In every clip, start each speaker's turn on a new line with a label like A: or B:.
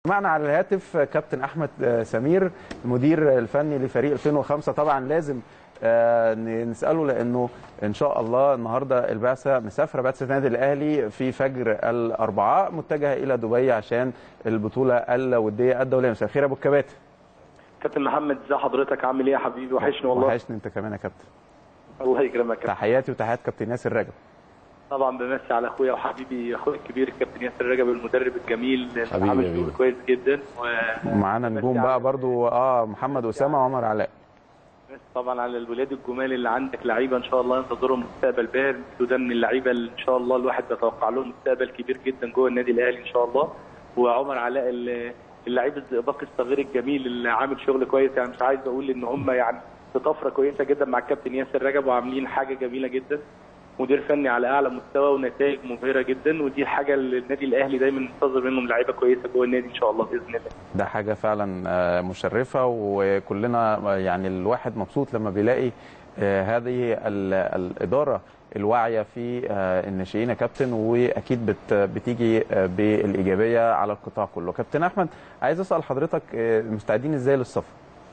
A: معنا على الهاتف كابتن احمد سمير المدير الفني لفريق 2005 طبعا لازم آه، نساله لانه ان شاء الله النهارده البعثه مسافره بعثه النادي الاهلي في فجر الاربعاء متجهه الى دبي عشان البطوله الوديه الدوليه مساء الخير يا ابو الكباتن
B: كابتن محمد ازي حضرتك عامل ايه يا حبيبي وحشني والله
A: وحشني انت كمان يا كابتن
B: الله يكرمك يا كابتن
A: تحياتي وتحيات كابتن ياسر رجب
B: طبعا بمسي على اخويا وحبيبي اخويا الكبير الكابتن ياسر رجب المدرب الجميل اللي
C: حبيبي
B: عامل
C: يا
B: شغل
C: بيه.
B: كويس جدا و...
A: ومعانا نجوم بقى برضو اه محمد اسامه وعمر علاء
B: بس طبعا على الولاد الجمال اللي عندك لعيبه ان شاء الله ينتظرهم مستقبل باهر وده من اللعيبه اللي ان شاء الله الواحد بيتوقع لهم مستقبل كبير جدا جوه النادي الاهلي ان شاء الله وعمر علاء ال- اللعيب الزئبق الصغير الجميل اللي عامل شغل كويس يعني مش عايز اقول ان هم يعني في طفره كويسه جدا مع الكابتن ياسر رجب وعاملين حاجه جميله جدا مدير فني على اعلى مستوى ونتائج مبهره جدا ودي حاجه اللي النادي الاهلي دايما منتظر منهم لعيبه كويسه جوه النادي ان شاء الله باذن الله
A: ده حاجة فعلا آه، مشرفة وكلنا آه، يعني الواحد مبسوط لما بيلاقي آه، هذه ال- الإدارة الواعية في آه، الناشئين يا كابتن وأكيد بت- بتيجي آه، بالإيجابية على القطاع كله كابتن أحمد عايز أسأل حضرتك آه، مستعدين إزاي للسفر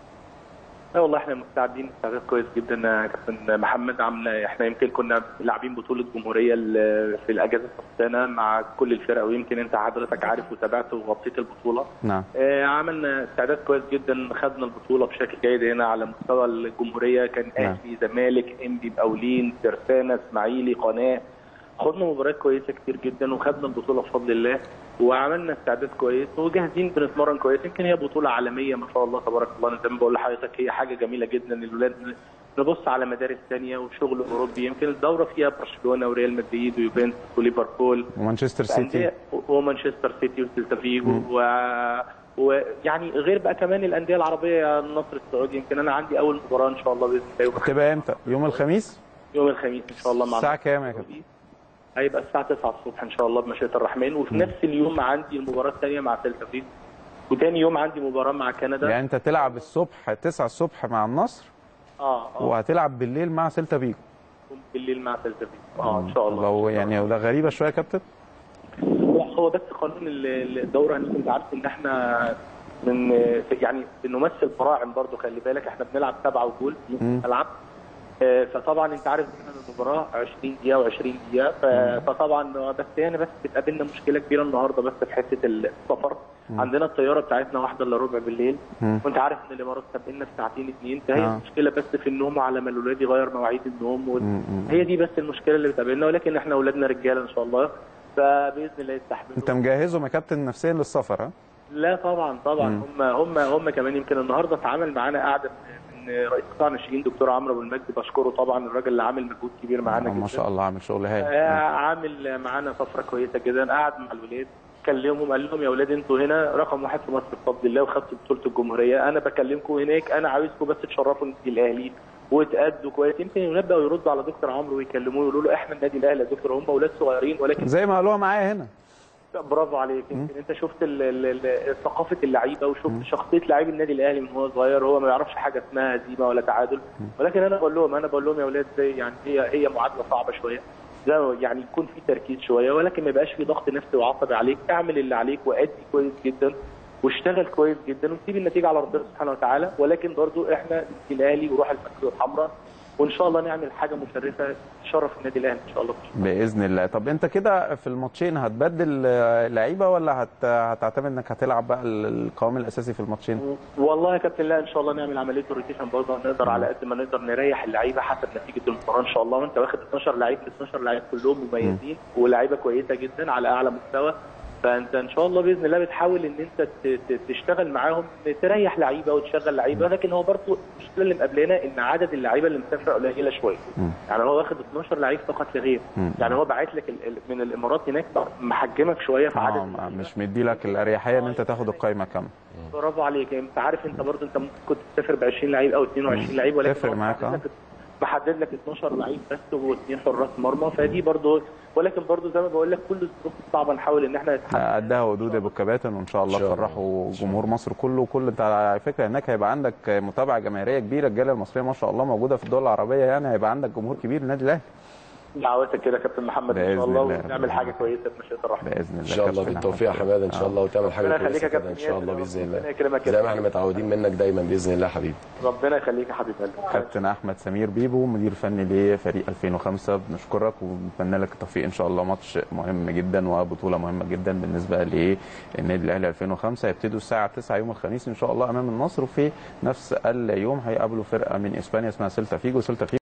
B: لا والله احنا مستعدين استعداد كويس جدا يا كابتن محمد عامله احنا يمكن كنا لاعبين بطوله جمهوريه ال- في الاجازه السنه مع كل الفرق ويمكن انت حضرتك عارف وتابعت وغطيت البطوله
A: نعم
B: آه، عملنا استعداد كويس جدا خدنا البطوله بشكل جيد هنا على مستوى الجمهوريه كان
A: نعم.
B: اهلي زمالك انبي مقاولين ترسانه اسماعيلي قناه خدنا مباريات كويسه كتير جدا وخدنا البطوله بفضل الله وعملنا استعداد كويس وجاهزين بنتمرن كويس يمكن هي بطوله عالميه ما شاء الله تبارك الله انا زي ما بقول لحضرتك هي حاجه جميله جدا الولاد نبص على مدارس ثانيه وشغل اوروبي يمكن الدوره فيها برشلونه وريال مدريد ويوفنتوس وليفربول
A: ومانشستر سيتي
B: أندية- ومانشستر سيتي وسيلتا فيجو و... ويعني غير بقى كمان الانديه العربيه النصر السعودي يمكن انا عندي اول مباراه ان شاء الله باذن الله يوم
A: تبقى إمتى؟ يوم الخميس؟
B: يوم الخميس ان شاء الله مع
A: الساعة كام يا كابتن؟
B: هيبقى الساعه 9 الصبح ان شاء الله بمشيئه الرحمن وفي نفس اليوم عندي المباراه الثانيه مع سيلتا فيجو وتاني يوم عندي مباراه مع كندا
A: يعني أنت تلعب الصبح 9 الصبح مع النصر
B: اه اه
A: وهتلعب بالليل مع سيلتا فيجو
B: بالليل مع سيلتا فيجو اه ان شاء الله
A: لو يعني وده غريبة شوية يا كابتن؟
B: هو هو بس قانون ال- الدوره انت كنت عارف ان احنا من يعني بنمثل براعم برضو خلي بالك احنا بنلعب سبعه وجول في الملعب آه، فطبعا انت عارف ان المباراه 20 دقيقه و20 دقيقه ف- فطبعا بس يعني بس بتقابلنا مشكله كبيره النهارده بس في حته السفر عندنا الطياره بتاعتنا واحده الا ربع بالليل
A: مم.
B: وانت عارف ان الامارات سابقنا بساعتين اتنين فهي
A: آه.
B: المشكله بس في النوم على ما الولاد يغير مواعيد النوم وال...
A: مم.
B: هي دي بس المشكله اللي بتقابلنا ولكن احنا اولادنا رجاله ان شاء الله فباذن الله يستحملوا
A: أنت مجهزهم يا كابتن نفسيا للسفر ها؟
B: لا طبعا طبعا هم هم هم كمان يمكن النهارده اتعامل معانا قاعده من رئيس قطاع الناشئين دكتور عمرو ابو المجد بشكره طبعا الراجل اللي عامل مجهود كبير معانا
A: آه،
B: جدا
A: ما شاء الله عامل شغل هايل
B: آه، عامل معانا طفره كويسه جدا قعد مع الولاد كلمهم قال لهم يا اولاد انتوا هنا رقم واحد في مصر بفضل الله وخدتوا بطوله الجمهوريه انا بكلمكم هناك انا عاوزكم بس تشرفوا النادي الاهلي وتأدوا كويس يمكن الولاد بقوا يردوا على دكتور عمرو ويكلموه يقولوا له احنا النادي الاهلي يا دكتور هم اولاد صغيرين ولكن
A: زي ما قالوها معايا هنا
B: برافو عليك يمكن انت شفت ال- ال- ال- ثقافه اللعيبه وشفت شخصيه لعيب النادي الاهلي من هو صغير هو ما يعرفش حاجه اسمها هزيمه ولا تعادل ولكن انا بقول لهم انا بقول لهم يا اولاد زي يعني هي هي معادله صعبه شويه زي يعني يكون في تركيز شويه ولكن ما يبقاش في ضغط نفسي وعصبي عليك اعمل اللي عليك وادي كويس جدا واشتغل كويس جدا وسيب النتيجه على ربنا سبحانه وتعالى ولكن برضو احنا الاهلي وروح الفكر الحمراء وان شاء الله نعمل حاجه مشرفه تشرف النادي الاهلي ان شاء الله
A: باذن الله طب انت كده في الماتشين هتبدل آه، لعيبه ولا هت... هتعتمد انك هتلعب بقى ال- القوام الاساسي في الماتشين
B: والله يا كابتن لا ان شاء الله نعمل عمليه الروتيشن برضه نقدر على قد ما نقدر نريح اللعيبه حسب نتيجه المباراه ان شاء الله وانت واخد 12 لعيب ال 12 لعيب كلهم مميزين ولاعيبه كويسه جدا على اعلى مستوى فانت ان شاء الله باذن الله بتحاول ان انت ت- ت- تشتغل معاهم تريح لعيبه وتشغل لعيبه لكن هو برضه المشكله اللي مقابلانا ان عدد اللعيبه اللي مسافره قليله شويه يعني هو واخد 12 لعيب فقط لغير يعني هو باعت لك ال- ال- من الامارات هناك محجمك شويه في عدد
A: اه ما- مش مدي لك الاريحيه ان انت تاخد القايمه كامله
B: برافو عليك انت عارف انت برضه انت ممكن كنت تسافر ب 20 لعيب او 22 لعيب ولكن
A: تفرق
B: هو
A: معاك،
B: محدد
A: اه.
B: لك- محدد لك 12 لعيب بس واثنين حراس مرمى فدي برضه ولكن برضه زي ما بقول لك كل الظروف الصعبه نحاول ان احنا نتحمل
A: قدها ودود يا ابو الكباتن وان شاء الله
C: إن شاء الله.
A: تفرحوا جمهور مصر كله وكل انت على فكره هناك هيبقى عندك متابعه جماهيريه كبيره الجاليه المصريه ما شاء الله موجوده في الدول العربيه يعني هيبقى عندك جمهور كبير النادي الاهلي
B: دعواتك كده يا كابتن محمد ان
A: بإذن
B: شاء الله
A: الله.
B: ونعمل حاجه كويسه بمشيئه الرحمن
A: باذن الله
C: ان شاء الله
A: كابتن
C: بالتوفيق يا
A: أحمد.
C: حماده ان شاء الله وتعمل حاجه
B: ربنا يخليك
C: كويسه
B: يا
C: كده
B: كابتن
C: ان شاء الله
B: ياسر.
C: باذن
B: ربنا
C: الله
B: يكرمك يا
C: زي ما
B: كابتن.
C: احنا متعودين منك دايما باذن الله يا حبيبي
B: ربنا يخليك يا حبيب قلبي
A: كابتن احمد سمير بيبو مدير فني لفريق 2005 بنشكرك ونتمنى لك التوفيق ان شاء الله ماتش مهم جدا وبطوله مهمه جدا بالنسبه للنادي الاهلي 2005 هيبتدوا الساعه 9 يوم الخميس ان شاء الله امام النصر وفي نفس اليوم هيقابلوا فرقه من اسبانيا اسمها سيلتا فيجو سيلتا فيجو